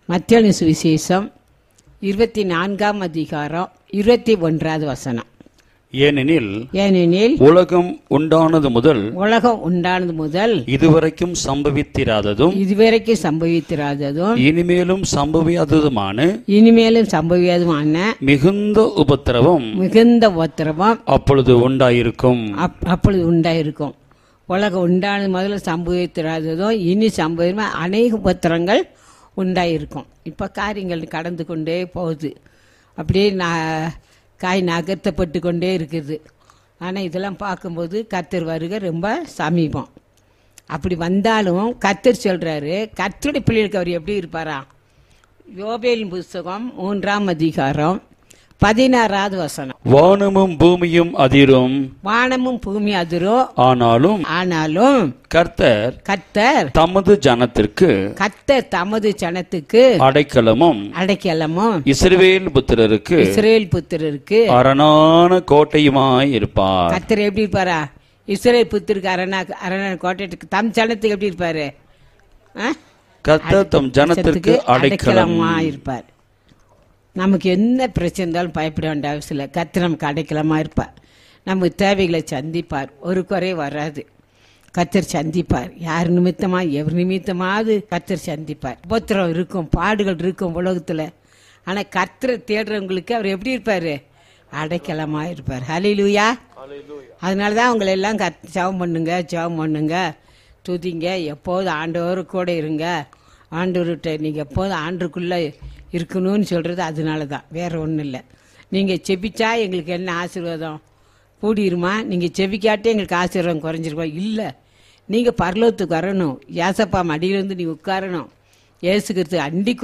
மத்தியான சுவிசேஷம் இருபத்தி நான்காம் அதிகாரம் இருபத்தி ஒன்றாவது வசனம் ஏனெனில் ஏனெனில் உலகம் உண்டானது முதல் உலகம் உண்டானது முதல் இதுவரைக்கும் சம்பவித்திராததும் இதுவரைக்கும் சம்பவித்திராததும் இனிமேலும் சம்பவியாததுமான இனிமேலும் சம்பவியாததுமான மிகுந்த உபத்திரவம் மிகுந்த உத்திரவம் அப்பொழுது உண்டாயிருக்கும் அப் அப்பொழுது உண்டாயிருக்கும் உலகம் உண்டானது முதல்ல சம்பவித்திராததும் இனி சம்பவமா அநேக உபத்திரங்கள் உண்டாயிருக்கும் இப்போ காரியங்கள் கடந்து கொண்டே போகுது அப்படியே நான் காய் நகர்த்தப்பட்டு கொண்டே இருக்குது ஆனால் இதெல்லாம் பார்க்கும்போது கர்த்தர் வருகை ரொம்ப சமீபம் அப்படி வந்தாலும் கர்த்தர் சொல்கிறாரு கர்த்தருடைய பிள்ளைகளுக்கு அவர் எப்படி இருப்பாரா யோபேலின் புஸ்தகம் மூன்றாம் அதிகாரம் பதினாறாவது வசனம் வானமும் பூமியும் அதிரும் வானமும் பூமி அதிரும் ஆனாலும் ஆனாலும் கர்த்தர் கர்த்தர் தமது ஜனத்திற்கு கர்த்தர் தமது ஜனத்துக்கு அடைக்கலமும் அடைக்கலமும் இஸ்ரவேல் புத்திரருக்கு இஸ்ரேல் புத்திரருக்கு அரணான கோட்டையுமாய் இருப்பார் கர்த்தர் எப்படி இருப்பாரா இஸ்ரேல் புத்திருக்கு அரணா அரணா கோட்டைக்கு தம் ஜனத்துக்கு எப்படி இருப்பாரு ஆ? கர்த்தர் தம் ஜனத்திற்கு அடைக்கலம் அடைக்கலமா இருப்பார் நமக்கு என்ன பிரச்சனை இருந்தாலும் பயப்பட வேண்டிய அவசியம் இல்லை கர்த்தர் நமக்கு அடைக்கலமா இருப்பார் நமக்கு தேவைகளை சந்திப்பார் ஒரு குறை வராது கர்த்தர் சந்திப்பார் யார் நிமித்தமா எவர் நிமித்தமாவது கர்த்தர் சந்திப்பார் உபத்திரம் இருக்கும் பாடுகள் இருக்கும் உலகத்துல ஆனா கர்த்தரை தேடுறவங்களுக்கு அவர் எப்படி இருப்பாரு அடைக்கலமா இருப்பார் ஹலிலூயா அதனால தான் உங்களை எல்லாம் கத் ஜெபம் பண்ணுங்க ஜெபம் பண்ணுங்க துதிங்க எப்போதும் ஆண்டவர் கூட இருங்க ஆண்டவர்கிட்ட நீங்கள் எப்போதும் ஆண்டுக்குள்ளே இருக்கணும்னு சொல்கிறது அதனால தான் வேற ஒன்றும் இல்லை நீங்கள் செபிச்சா எங்களுக்கு என்ன ஆசீர்வாதம் கூடிருமா நீங்கள் செபிக்காட்டே எங்களுக்கு ஆசீர்வாதம் குறைஞ்சிருமா இல்லை நீங்கள் பரலோகத்துக்கு வரணும் ஏசப்பா மடியிலேருந்து நீ உட்காரணும் ஏசுக்கிறது அண்டி